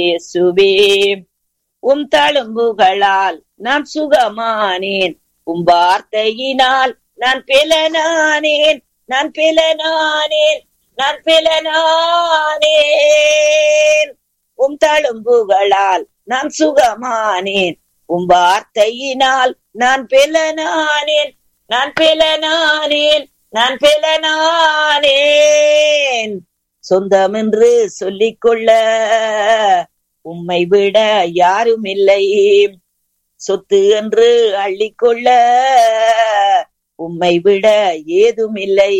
இயேசுவே உம் தழும்புகளால் நான் சுகமானேன் உம் வார்த்தையினால் நான் பிலனானேன் நான் பிலனானேன் நான் பிலனானேன் உம் தழும்புகளால் நான் சுகமானேன் உம் வார்த்தையினால் நான் பிலனானேன் நான் பிலனானேன் நான் பிலனானேன் சொந்தம் என்று சொல்லிக்கொள்ள உம்மை விட யாரும் இல்லை சொத்து என்று அள்ளிக்கொள்ள உம்மை விட ஏதும் இல்லை